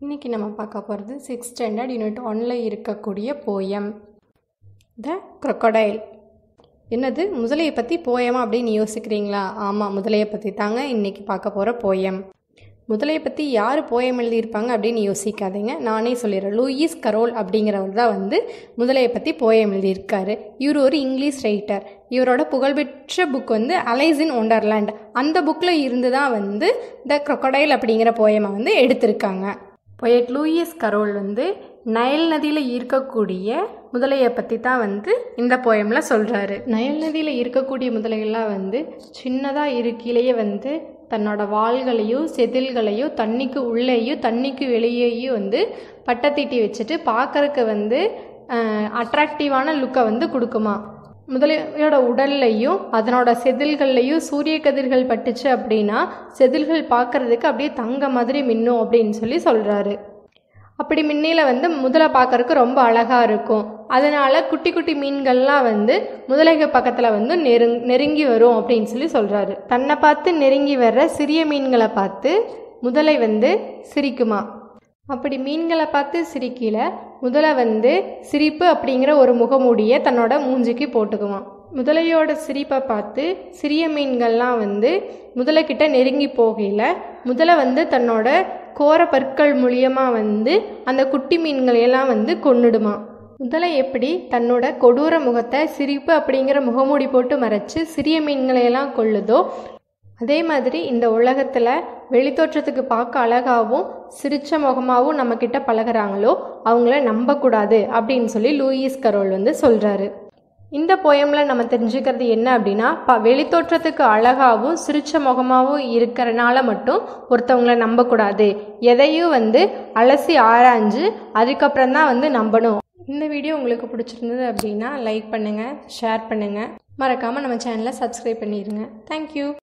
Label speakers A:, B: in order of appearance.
A: இன்றைக்கி நம்ம பார்க்க போகிறது சிக்ஸ் ஸ்டாண்டர்ட் யூனிட் ஒன்ல இருக்கக்கூடிய போயம் த crocodile என்னது முதலையை பற்றி போயமா அப்படின்னு யோசிக்கிறீங்களா ஆமாம் முதலையை பற்றி தாங்க இன்றைக்கி பார்க்க போகிற போயம் முதலையை பற்றி யார் போயம் எழுதியிருப்பாங்க அப்படின்னு யோசிக்காதீங்க நானே சொல்லிடுறேன் லூயிஸ் கரோல் அப்படிங்கிறவர் தான் வந்து முதலையை பற்றி போயம் எழுதியிருக்காரு இவர் ஒரு இங்கிலீஷ் ரைட்டர் இவரோட புகழ்பெற்ற புக் வந்து அலைஸ் இன் ஒண்டர்லேண்ட் அந்த புக்கில் இருந்து தான் வந்து த crocodile அப்படிங்கிற போயமை வந்து எடுத்திருக்காங்க பொயட் லூயிஸ் கரோல் வந்து நயல் நதியில் இருக்கக்கூடிய முதலையை பற்றி தான் வந்து இந்த போயமில் சொல்கிறாரு நயல் நதியில் இருக்கக்கூடிய முதலைகள்லாம் வந்து சின்னதாக இருக்கையிலேயே வந்து தன்னோட வாள்களையும் செதில்களையும் தண்ணிக்கு உள்ளேயும் தண்ணிக்கு வெளியேயும் வந்து பட்டத்தீட்டி வச்சுட்டு பார்க்கறக்கு வந்து அட்ராக்டிவான லுக்கை வந்து கொடுக்குமா முதலையோட உடல்லையும் அதனோட செதில்கள்லையும் சூரிய கதிர்கள் பட்டுச்சு அப்படின்னா செதில்கள் பார்க்கறதுக்கு அப்படியே தங்க மாதிரி மின்னும் அப்படின்னு சொல்லி சொல்கிறாரு அப்படி மின்னில வந்து முதலை பார்க்கறக்கு ரொம்ப அழகாக இருக்கும் அதனால குட்டி குட்டி மீன்கள்லாம் வந்து முதலைக பக்கத்தில் வந்து நெருங் நெருங்கி வரும் அப்படின்னு சொல்லி சொல்கிறாரு தன்னை பார்த்து நெருங்கி வர்ற சிறிய மீன்களை பார்த்து முதலை வந்து சிரிக்குமா அப்படி மீன்களை பார்த்து சிரிக்கல முதலை வந்து சிரிப்பு அப்படிங்கிற ஒரு முகமூடியை தன்னோட மூஞ்சிக்கு போட்டுக்குவான் முதலையோட சிரிப்பை பார்த்து சிறிய மீன்கள்லாம் வந்து முதலைக்கிட்ட நெருங்கி போகையில் முதலை வந்து தன்னோட கோர பற்கள் மூலியமாக வந்து அந்த குட்டி மீன்களையெல்லாம் வந்து கொன்னுடுமா முதலை எப்படி தன்னோட கொடூர முகத்தை சிரிப்பு அப்படிங்கிற முகமூடி போட்டு மறைச்சு சிறிய மீன்களையெல்லாம் கொள்ளுதோ அதே மாதிரி இந்த உலகத்தில் வெளித்தோற்றத்துக்கு பார்க்க அழகாகவும் சிரிச்ச முகமாகவும் நம்மக்கிட்ட பழகுறாங்களோ அவங்கள நம்பக்கூடாது அப்படின்னு சொல்லி லூயிஸ் கரோல் வந்து சொல்கிறாரு இந்த போயமில் நம்ம தெரிஞ்சுக்கிறது என்ன அப்படின்னா ப வெளித்தோற்றத்துக்கு அழகாகவும் சிரிச்ச முகமாகவும் இருக்கிறனால மட்டும் ஒருத்தவங்கள நம்பக்கூடாது எதையும் வந்து அலசி ஆராய்ஞ்சு அதுக்கப்புறம் தான் வந்து நம்பணும் இந்த வீடியோ உங்களுக்கு பிடிச்சிருந்தது அப்படின்னா லைக் பண்ணுங்கள் ஷேர் பண்ணுங்கள் மறக்காமல் நம்ம சேனலை சப்ஸ்கிரைப் பண்ணிடுங்க தேங்க்யூ